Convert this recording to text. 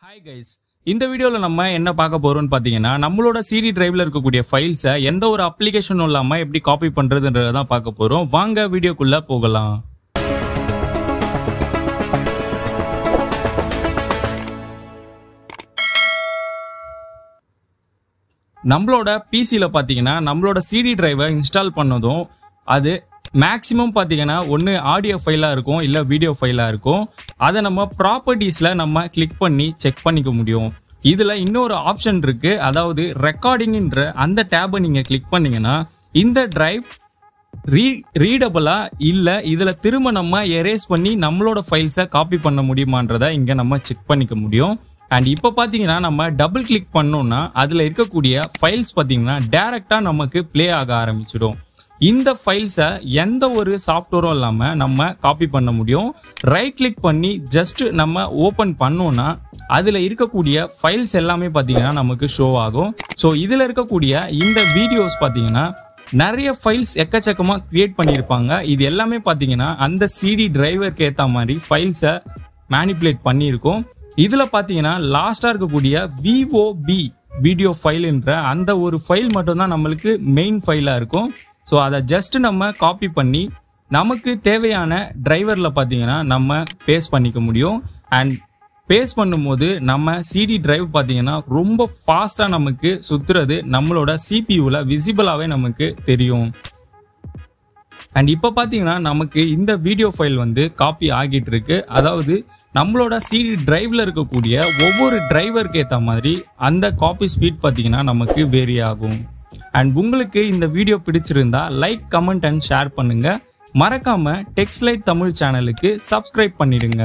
hi guys இந்த வீடியோவில் நம்ம என்ன பார்க்க போறோம்னு பார்த்தீங்கன்னா நம்மளோட சிடி டிரைவ்ல இருக்கக்கூடிய ஃபைல்ஸை எந்த ஒரு அப்ளிகேஷனும் இல்லாமல் எப்படி காப்பி பண்ணுறதுன்றதை தான் பார்க்க போகிறோம் வாங்க வீடியோக்குள்ள போகலாம் நம்மளோட பிசியில் பார்த்தீங்கன்னா நம்மளோட சிடி டிரைவை இன்ஸ்டால் பண்ணதும் அது மேக்ஸிமம் பார்த்தீங்கன்னா ஒன்று ஆடியோ ஃபைலாக இருக்கும் இல்லை வீடியோ ஃபைலாக இருக்கும் அதை நம்ம ப்ராப்பர்ட்டிஸில் நம்ம கிளிக் பண்ணி செக் பண்ணிக்க முடியும் இதில் இன்னொரு ஆப்ஷன் இருக்கு அதாவது ரெக்கார்டிங்ன்ற அந்த டேபை நீங்கள் கிளிக் பண்ணீங்கன்னா இந்த டிரைவ் ரீ ரீடபிளா இல்லை இதில் திரும்ப நம்ம எரேஸ் பண்ணி நம்மளோட ஃபைல்ஸை காப்பி பண்ண முடியுமான்றதை இங்கே நம்ம செக் பண்ணிக்க முடியும் அண்ட் இப்போ பார்த்தீங்கன்னா நம்ம டபுள் கிளிக் பண்ணோம்னா அதில் இருக்கக்கூடிய ஃபைல்ஸ் பார்த்தீங்கன்னா டைரெக்டாக நமக்கு ப்ளே ஆக ஆரம்பிச்சிடும் இந்த ஃபைல்ஸை எந்த ஒரு சாஃப்ட்வேரும் இல்லாமல் நம்ம காப்பி பண்ண முடியும் ரைட் கிளிக் பண்ணி ஜஸ்ட் நம்ம ஓப்பன் பண்ணோம்னா அதில் இருக்கக்கூடிய ஃபைல்ஸ் எல்லாமே பார்த்தீங்கன்னா நமக்கு ஷோ ஆகும் ஸோ இதில் இருக்கக்கூடிய இந்த வீடியோஸ் பார்த்தீங்கன்னா நிறைய ஃபைல்ஸ் எக்கச்சக்கமாக கிரியேட் பண்ணியிருப்பாங்க இது எல்லாமே பார்த்தீங்கன்னா அந்த சிடி டிரைவருக்கு ஏற்ற மாதிரி ஃபைல்ஸை மேனிப்புலேட் பண்ணியிருக்கோம் இதில் பார்த்தீங்கன்னா லாஸ்ட்டாக இருக்கக்கூடிய விஓபி வீடியோ ஃபைல்ன்ற அந்த ஒரு ஃபைல் மட்டும்தான் நம்மளுக்கு மெயின் ஃபைலாக இருக்கும் ஸோ அதை ஜஸ்ட் நம்ம காப்பி பண்ணி நமக்கு தேவையான டிரைவரில் பார்த்தீங்கன்னா நம்ம பேஸ் பண்ணிக்க முடியும் அண்ட் பேஸ் பண்ணும்போது நம்ம சிடி டிரைவ் பார்த்தீங்கன்னா ரொம்ப ஃபாஸ்ட்டாக நமக்கு சுற்றுறது நம்மளோட சிபியூவில் விசிபிளாகவே நமக்கு தெரியும் அண்ட் இப்போ பார்த்தீங்கன்னா நமக்கு இந்த வீடியோ ஃபைல் வந்து காப்பி ஆகிட்டு இருக்கு அதாவது நம்மளோட சிடி டிரைவ்ல இருக்கக்கூடிய ஒவ்வொரு டிரைவருக்கு ஏற்ற மாதிரி அந்த காப்பி ஸ்பீட் பார்த்தீங்கன்னா நமக்கு வேரி ஆகும் அண்ட் உங்களுக்கு இந்த வீடியோ பிடிச்சிருந்தா லைக் கமெண்ட் அண்ட் ஷேர் பண்ணுங்க மறக்காம டெக்ஸ்லைட் தமிழ் சேனலுக்கு சப்ஸ்கிரைப் பண்ணிடுங்க